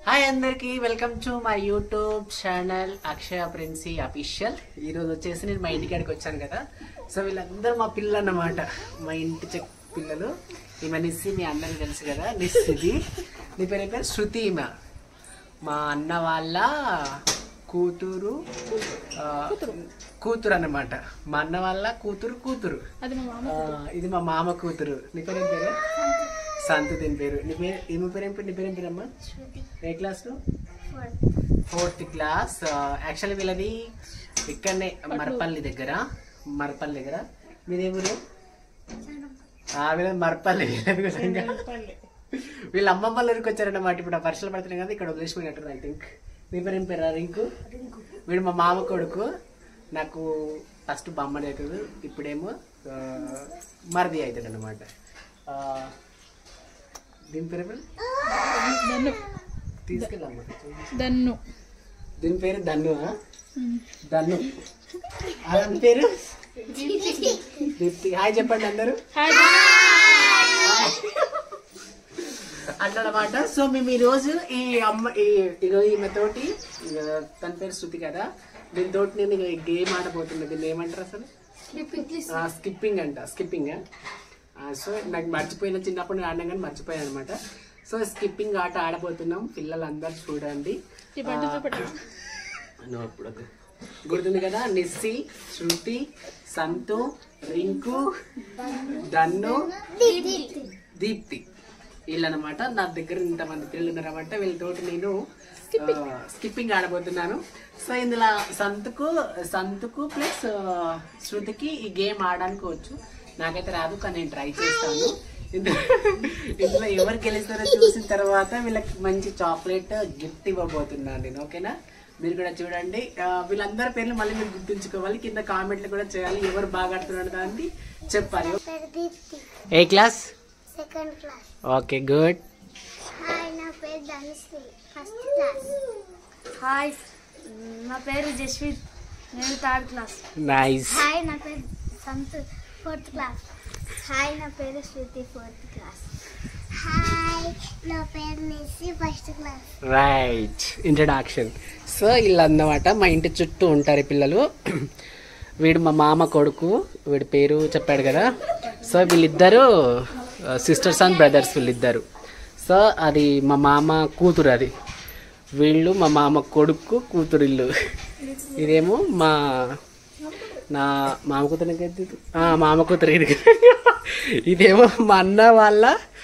Hi అందరికి welcome to my YouTube channel Akshaya Princy official ఈ రోజు వచ్చేసి నేను మా ఇంటికాడికి వచ్చాను కదా సో వీళ్ళందరూ మా పిల్లలు అన్నమాట మా ఇంటి చెక్ పిల్లలు ఈమె నిస్సి మీ అందరికి తెలుసు కదా నిస్సిది నీ పేరు ఏం పేరు శృతి ఈమె మా అన్న వాళ్ళ కూతురు ఆ, కూతురు అన్నమాట మా అన్న వాళ్ళ కూతురు కూతురు అది మా మామ ఆ, ఇది మా మామ కూతురు నీ పేరు ఏం పేరు సంతు దీని పేరు నీ పేరు ఈమె పేరు ఏం పేరు నీ పేరు ఏం పేరమ్మా ఏ క్లాస్ ఫోర్త్ క్లాస్ యాక్చువల్లీ వీళ్ళది ఇక్కడనే మరపల్లి దగ్గర మరపల్లి దగ్గర మీదే ఊరు ఆ, వీళ్ళది మరపల్లి వీళ్ళది విధంగా వీళ్ళ అమ్మమ్మ వాళ్ళ ఊరికి వచ్చారన్నమాట ఇప్పుడు ఆ వర్షాలు పడుతున్నాయి కదా ఇక్కడ వదిలేసిపోయినట్టు ఐ థింక్ మీ పేరు ఏం పేరు రింకు వీడు మా మామ కొడుకు నాకు ఫస్ట్ బొమ్మడి అవుతుంది ఇప్పుడేమో ఆ, మరిది అవుతాడు అనమాట దీని పేరు ఏం పేరు? దన్ను తీసుకెళ్ళమ్మా దన్ను దీని పేరు ధను ఆ? ధను అతని పేరు దీప్తి హాయ్ చెప్పండి అందరూ హాయ్ అట్లనమాట సో మేము ఈ రోజు ఈ అమ్మ ఈ ఇగో ఈమె తోటి ఇగ తన పేరు శృతి కదా దీని తోటి నేను ఇగ గేమ్ ఆడబోతున్నా దీన్ని ఏమంటారు అసలు స్కిప్పింగ్ అంట స్కిప్పింగ్ సో నాకు మర్చిపోయిన చిన్నప్పుడు నేను ఆడినా కానీ మర్చిపోయాను అనమాట సో స్కిప్పింగ్ ఆట ఆడబోతున్నాం పిల్లలందరూ చూడండి ఈ పంట చూపెట్టు నువ్వు అప్పుడు వద్దు. గుర్తుంది కదా నిస్సి శృతి సంతు రింకు దన్ను దీప్తి వీళ్ళనమాట నా దగ్గర ఇంతమంది పిల్లలు ఉన్నారన్నమాట వీళ్ళతోటి నేను స్కిప్పింగ్ ఆడబోతున్నాను సో ఇందులో సంతుకు సంతుకు ప్లస్ శృతికి ఈ గేమ్ ఆడడానికి వచ్చు నాకైతే రాదు కానీ నేను ట్రై చేస్తాను ఇందులో ఇందులో ఎవరు గెలుస్తారో చూసిన తర్వాత వీళ్ళకి మంచి చాక్లెట్ గిఫ్ట్ ఇవ్వబోతున్నాను నేను ఓకేనా మీరు కూడా చూడండి ఆ, వీళ్ళందరి పేర్లు మళ్ళీ మీరు గుర్తుంచుకోవాలి కింద కామెంట్లు కూడా చేయాలి ఎవరు బాగా ఆడుతున్నారు దాన్ని చెప్పాలి పేరు దీప్తి ఏ class second class okay good hi నా పేరు ధనుశ్రీ ఫస్ట్ క్లాస్ హాయ్ నా పేరు జస్విత్ నేను థర్డ్ క్లాస్ నైస్ హాయ్ నా పేరు సంతు ఫోర్త్ క్లాస్ హాయ్ నా పేరు శృతి ఫోర్త్ క్లాస్ హాయ్ నా పేరు Nissi first class right introduction so వీళ్ళన్నమాట మా ఇంటి చుట్టూ ఉంటారు ఈ పిల్లలు వీడు మా మామ కొడుకు వీడి పేరు చెప్పాడు కదా సో వీళ్ళిద్దరు సిస్టర్స్ అండ్ బ్రదర్స్ వీళ్ళిద్దరు సో అది మా మామ కూతురు అది వీళ్ళు మా మామ కొడుకు కూతురు ఇల్లు ఇదేమో మా నా మామ కూతురు ఇంకేంటి? ఆ, మామ కూతురు ఇది ఇదేమో మా అన్న వాళ్ళ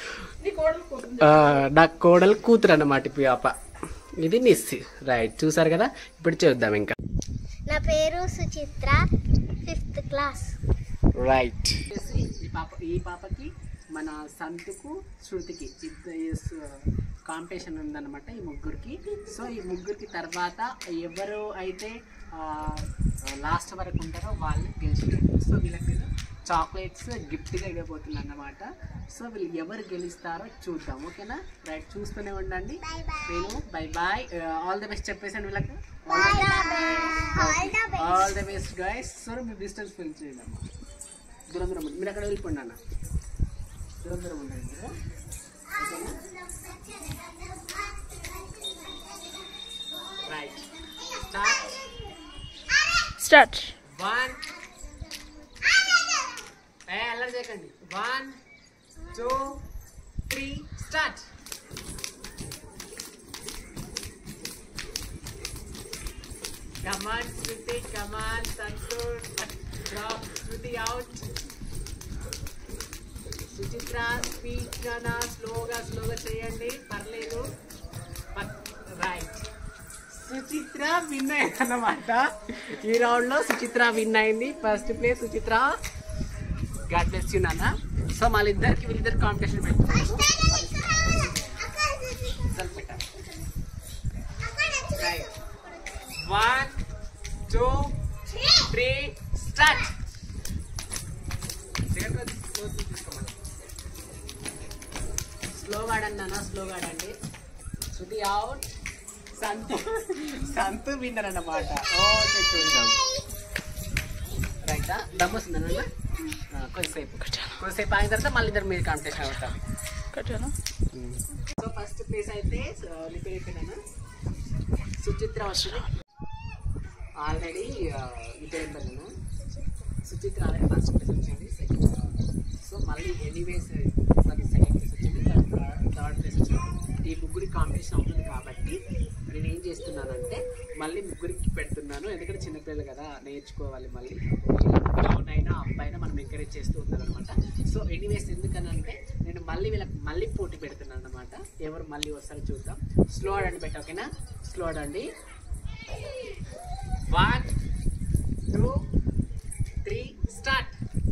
ఆ, నా కోడలు కూతురు అన్నమాట ఈ పాప ఇది నిస్సి రైట్ చూసారు కదా ఇప్పుడు చూద్దాం ఇంకా నా పేరు సుచిత్ర ఫిఫ్త్ క్లాస్ రైట్ ఈ పాప ఈ పాపకి మన సంతుకు శృతికి కాంపిటీషన్ ఉందన్నమాట ఈ ముగ్గురికి సో ఈ ముగ్గురికి తర్వాత ఎవరు అయితే లాస్ట్ వరకు ఉంటారో వాళ్ళు గెలిచినట్టు సో వీళ్ళకి నేను చాక్లెట్స్ గిఫ్ట్గా ఇవ్వబోతున్నాను అన్నమాట సో వీళ్ళు ఎవరు గెలుస్తారో చూద్దాం ఓకేనా రైట్ చూస్తూనే ఉండండి నేను bye bye all the best చెప్పేసాను వీళ్ళకి all the best guys so మీ డిస్టెన్స్ ఫిల్ చేయండి అమ్మా దూరం దూరం ఉండండి. మీరు అక్కడ వెళ్ళిపోండి అన్న దూరం దూరం ఉండండి మీరు. రైట్ స్టార్ట్ స్టార్ట్ వన్ ఏ అల్లరి చేయకండి one two three start come on Shruti come on Santosh drop Shruti out Suchitra speed గానా స్లోగా స్లోగా చేయండి పర్లేదు రైట్ సుచిత్ర విన్ అయింది అన్నమాట ఈ రౌండ్ లో సుచిత్ర విన్ అయింది first place Suchitra God bless you నాన్న సో మళ్ళీ ఇద్దరికి వీళ్ళిద్దరు కాంపిటీషన్ పెట్టుకున్నాను రిజల్ట్ పెట్టాలి right one two three start స్లోగా ఆడండి నాన్న స్లోగా ఆడండి శృతి అవుట్ సంతు సంతు విన్నర్ అన్నమాట ఓకే చూద్దాం రైట్ దమ్ వస్తుందా నాన్న కొద్దిసేపు కొద్దిసేపు అయిన తర్వాత మళ్ళీ ఇద్దరు మీరు కాంపిటీషన్ అవుతారు కట్టాను సో ఫస్ట్ ప్లేస్ అయితే లిపిరిపోయినాను సుచిత్ర వస్తుంది ఆల్రెడీ లిపిరిపోయినాను సుచిత్ర ఆల్రెడీ ఫస్ట్ ప్లేస్ వచ్చింది సెకండ్ సో మళ్ళీ ఎనీవేస్ నాకు సెకండ్ ప్లేస్ వచ్చింది థర్డ్ ప్లేస్ వచ్చింది ఈ ముగ్గురి కాంపిటీషన్ అవుతుంది కాబట్టి నేను ఏం చేస్తున్నానంటే మళ్ళీ ముగ్గురికి పెడుతున్నాను ఎందుకంటే చిన్నపిల్లలు కదా నేర్చుకోవాలి మళ్ళీ డౌన్ అయినా అప్ అయినా మనం ఎంకరేజ్ చేస్తూ ఉండాలన్నమాట సో ఎనీవేస్ ఎందుకనంటే నేను మళ్ళీ వీళ్ళకి మళ్ళీ పోటీ పెడుతున్నాను అనమాట ఎవరు మళ్ళీ వస్తారో చూద్దాం స్లో ఆడండి బెట్ ఓకేనా స్లో ఆడండి one two three start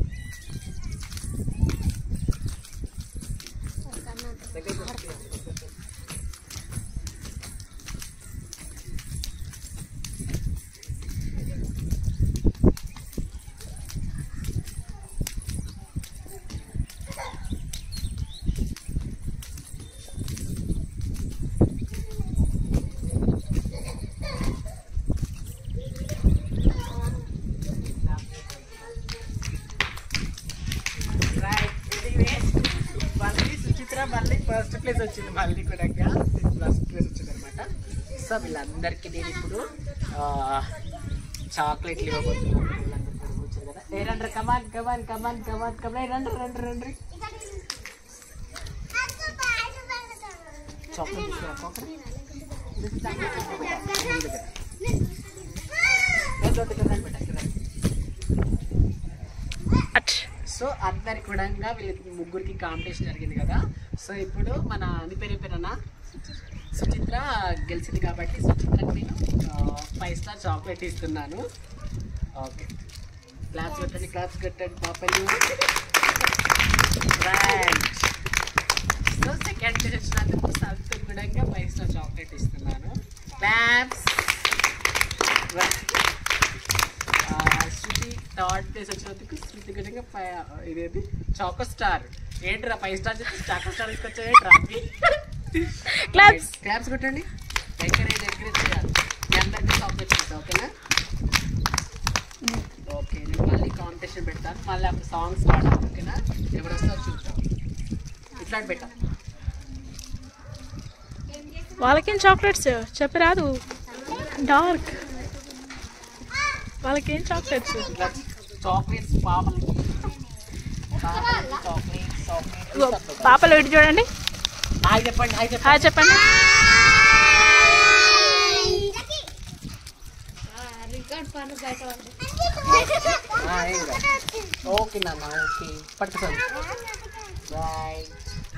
right anyways మళ్ళీ సుచిత్ర మళ్ళీ ఫస్ట్ ప్లేస్ వచ్చింది మళ్ళీ కూడా ఫస్ట్ ప్లేస్ వచ్చింది అనమాట సో వీళ్ళందరికీ నేను ఇప్పుడు చాక్లెట్లు ఇవ్వబోతున్నాను వీళ్ళందరూ కూడా కూర్చోరు కదా ఏ రండ్రి కమాన్ కమాన్ కమాన్ కమాన్ కమాన్ రండి రండి రండి చాక్లెట్ తీసుకురా పోకరా. ఏ దొడ్డు కదా పెట్ట ఇక్కడ. అట్ సో అందరి కూడా వీళ్ళకి ముగ్గురికి కాంపిటీషన్ జరిగింది కదా సో ఇప్పుడు మన అని పేరు పేరన్నా సుచిత్ర గెలిచింది కాబట్టి సుచిత్రకి నేను ఫైవ్ స్టార్ చాక్లెట్ ఇస్తున్నాను ఓకే క్లాస్ కట్టండి క్లాస్ కట్టండి పాపలు రైట్ సో సెకండ్ ప్లేస్ వచ్చినందుకు సంతూర్ కూడా ఫైవ్ స్టార్ చాక్లెట్ ఇస్తున్నాను క్లాప్స్ శృతి థర్డ్ ప్లేస్ వచ్చినందుకు శృతి గడంగా ఇదేది చాకో స్టార్ ఏంట్రా ఫైవ్ స్టార్ చెప్పి చాకో స్టార్ తీసుకొచ్చా ఏంట్రా Claps. క్లాప్స్ కొట్టండి ఎంకరేజ్ ఎంకరేజ్ చేయాలి మీ అందరికీ చాక్లెట్స్ ఇస్తాను ఓకేనా ఓకే నేను మళ్ళీ కాంపిటీషన్ పెడతాను మళ్ళీ అప్పుడు సాంగ్స్ పాడాలి ఓకేనా ఎవరు వస్తారో చూద్దాం ఇట్లాంటి పెట్టాం వాళ్ళకేం చాక్లెట్స్ చెప్పరాదు డార్క్ వాళ్ళకేం చాక్లెట్స్ ఇట్లా చాక్లెట్స్ పాపలకి పాపలకి చాక్లెట్స్ చాక్లెట్స్ పాపలు ఇటు చూడండి హాయ్ చెప్పండి హాయ్ చెప్పండి హాయ్ చెప్పండి ఆ, ఏం కాదు. ఓకే నాన్న ఓకే పట్టుకోండి రైట్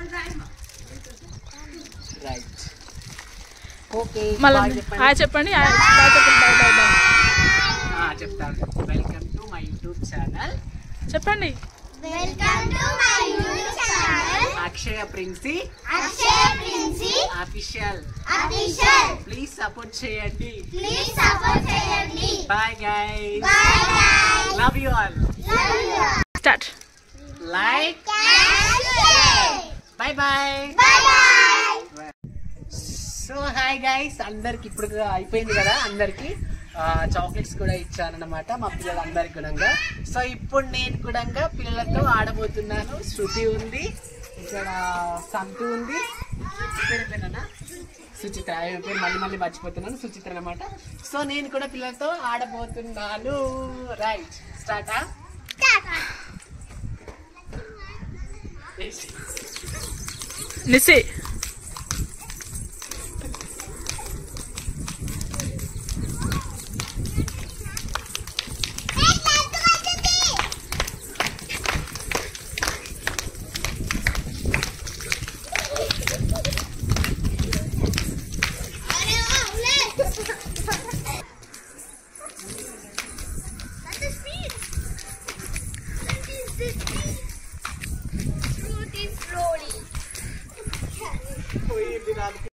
రైట్ ఓకే మళ్ళీ బాయ్ చెప్పండి హాయ్ చెప్పండి హాయ్ బాయ్ చెప్పండి బాయ్ బాయ్ బాయ్ ఆ, చెప్తాను welcome to my YouTube channel చెప్పండి welcome to my YouTube channel Akshaya Princy Akshaya Princy official official please support చేయండి ప్లీజ్ సపోర్ట్ చేయండి bye guys bye bye love you all love you start like cash bye bye bye bye so hi guys అందరికి ఇప్పుడు అయిపోయింది కదా అందరికి chocolates కూడా ఇచ్చానన్నమాట మా పిల్లలందరికి కూడా సో ఇప్పుడు నేను కూడా పిల్లలతో ఆడబోతున్నాను శృతి ఉంది ఇక్కడ సంతు ఉంది పేరు పేరేనా సుచిత్ర ఆమె పేరు మళ్ళీ మళ్ళీ మర్చిపోతున్నాను సుచిత్ర అనమాట సో నేను కూడా పిల్లలతో ఆడబోతున్నాను రైట్ స్టార్టా నిసి Slowly. పోయింది నాకు